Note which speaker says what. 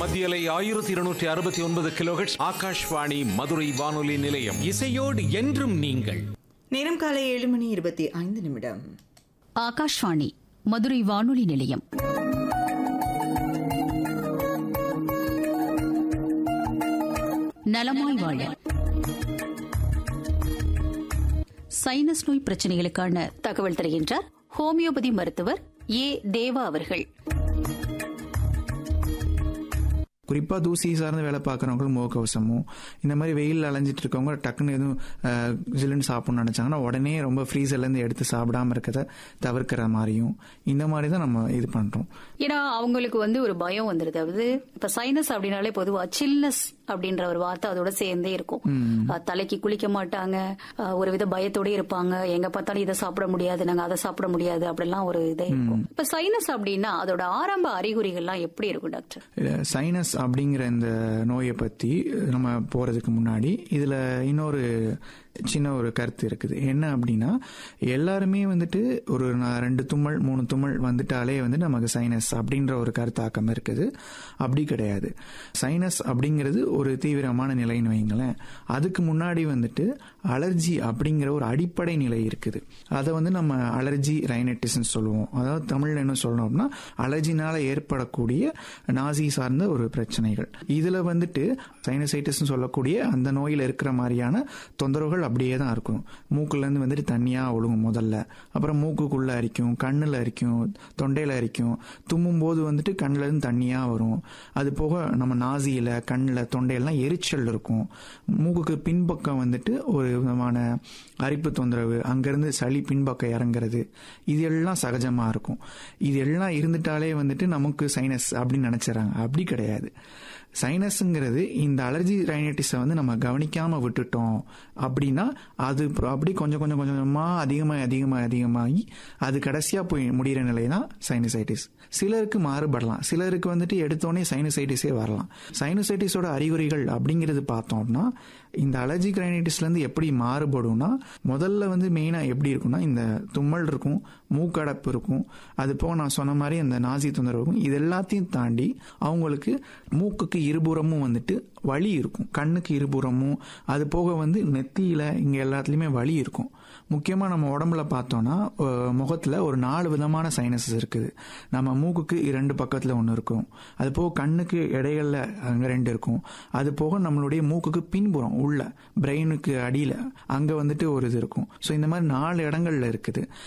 Speaker 1: மத்தியலை ஆயிரத்தி இருநூற்றி அறுபத்தி ஒன்பது கிலோஹெட்ஸ் ஆகாஷ்வாணி மதுரை வானொலி நிலையம்
Speaker 2: இசையோடு என்றும் நீங்கள்
Speaker 3: நேரம் காலை ஏழு மணி இருபத்தி ஐந்து நிமிடம்
Speaker 4: ஆகாஷ்வாணி மதுரை வானொலி நிலையம் நலமாய் வாழ சைனஸ் நோய் பிரச்சனைகளுக்கான தகவல் தருகின்றார் ஹோமியோபதி மருத்துவர் ஏ தேவா அவர்கள்
Speaker 5: குறிப்பாக தூசி சார்ந்த வேலை பார்க்குறவங்க முகக்கவசமும் இந்த மாதிரி வெயில் அலைஞ்சிட்டு இருக்கவங்க டக்குன்னு எதுவும் அஹ், ஜில்லுன்னு சாப்பிடணும்னு நினச்சாங்கன்னா உடனே ரொம்ப ஃப்ரீசர்லேருந்து எடுத்து சாப்பிடாம இருக்கிறத தவிர்க்கிற மாதிரியும் இந்த மாதிரி தான் நம்ம இது பண்ணுறோம்
Speaker 4: ஏன்னா அவங்களுக்கு வந்து ஒரு பயம் வந்துருது அதாவது இப்ப சைனஸ் அப்படின்னாலே பொதுவா சில்னஸ் அப்படின்ற ஒரு வார்த்தை அதோட சேர்ந்தே இருக்கும் அஹ் தலைக்கு குளிக்க மாட்டாங்க அஹ் ஒரு வித பயத்தோட இருப்பாங்க எங்க பார்த்தாலும் இதை சாப்பிட முடியாது நாங்க அதை சாப்பிட முடியாது அப்படிலாம் ஒரு இதே இருக்கும் இப்ப சைனஸ் அப்படின்னா அதோட ஆரம்ப அறிகுறிகள்லாம் எப்படி இருக்கும் டாக்டர்
Speaker 5: சைனஸ் அப்படிங்கிற இந்த நோயை பற்றி நம்ம போகிறதுக்கு முன்னாடி இதில் இன்னொரு சின்ன ஒரு கருத்து இருக்குது என்ன அப்படின்னா எல்லாருமே வந்துட்டு ஒரு நா- ரெண்டு தும்மல் மூணு தும்மல் வந்துட்டாலே வந்து நமக்கு சைனஸ் அப்படின்ற ஒரு கருத்தாக்கம் இருக்குது அப்படி கிடையாது சைனஸ் அப்படிங்கிறது ஒரு தீவிரமான நிலைன்னு வைங்களேன் அதுக்கு முன்னாடி வந்துட்டு அலர்ஜி அப்படிங்கிற ஒரு அடிப்படை நிலை இருக்குது அதை வந்து நம்ம அலர்ஜி ரைனட்டிஸ்ன்னு சொல்லுவோம் அதாவது தமிழ்ல என்ன சொல்லணும் அப்படின்னா அலர்ஜினால ஏற்படக்கூடிய நாசி சார்ந்த ஒரு பிரச்சனைகள் இதுல வந்துட்டு சைனசைட்டிஸ்னு சொல்லக்கூடிய அந்த நோயில் இருக்கிற மாதிரியான தொந்தரவுகள் அப்படியே தான் இருக்கும் மூக்குல இருந்து வந்துட்டு தண்ணியா ஒழுகும் முதல்ல அப்புறம் மூக்குக்குள்ள அரிக்கும் கண்ணுல அரிக்கும் தொண்டையில அரிக்கும் தும்மும் போது வந்துட்டு கண்ணுல இருந்து தண்ணியா வரும் அது போக நம்ம நாசியில கண்ணுல தொண்டையெல்லாம் எரிச்சல் இருக்கும் மூக்குக்கு பின்பக்கம் வந்துட்டு ஒரு விதமான அரிப்பு தொந்தரவு அங்கிருந்து சளி பின்பக்கம் இறங்குறது இது எல்லாம் சகஜமா இருக்கும் இது எல்லாம் இருந்துட்டாலே வந்துட்டு நமக்கு சைனஸ் அப்படின்னு நினைச்சிடறாங்க அப்படி கிடையாது சைனஸ்ங்கிறது இந்த அலர்ஜி ரைனைட்டிஸை வந்து நம்ம கவனிக்காம விட்டுட்டோம் அப்படின்னா அது அப்புறம் அப்படி கொஞ்சம் கொஞ்சம் கொஞ்சம் கொஞ்சமாக அதிகமாக அதிகமாக அதிகமாகி அது கடைசியாக போய் முடிகிற நிலை தான் சைனசைட்டிஸ் சிலருக்கு மாறுபடலாம் சிலருக்கு வந்துட்டு எடுத்தோடனே சைனசைட்டிஸே வரலாம் சைனசைட்டிஸோட அறிகுறிகள் அப்படிங்கிறது பார்த்தோம் அப்படின்னா இந்த அலர்ஜிக் ரைனைட்டிஸ்லேருந்து எப்படி மாறுபடும்னா முதல்ல வந்து மெயினாக எப்படி இருக்கும்னா இந்த தும்மல் இருக்கும் மூக்கடைப்பு இருக்கும் அது போக நான் சொன்ன மாதிரி அந்த நாசி தொந்தரவு இருக்கும் இது எல்லாத்தையும் தாண்டி அவங்களுக்கு மூக்குக்கு இருபுறமும் வந்துட்டு வலி இருக்கும் கண்ணுக்கு இருபுறமும் அது போக வந்து நெத்தியில இங்க எல்லாத்துலயுமே வலி இருக்கும் முக்கியமா நம்ம உடம்புல பார்த்தோம்னா அஹ், முகத்துல ஒரு நாலு விதமான சைனஸஸ் இருக்குது நம்ம மூக்குக்கு இரண்டு பக்கத்துல ஒன்று இருக்கும் அது போக கண்ணுக்கு இடையில அங்க ரெண்டு இருக்கும் அது போக நம்மளுடைய மூக்குக்கு பின்புறம் உள்ள பிரெயினுக்கு அடியில அங்க வந்துட்டு ஒரு இது இருக்கும் ஸோ இந்த மாதிரி நாலு இடங்கள்ல இருக்குது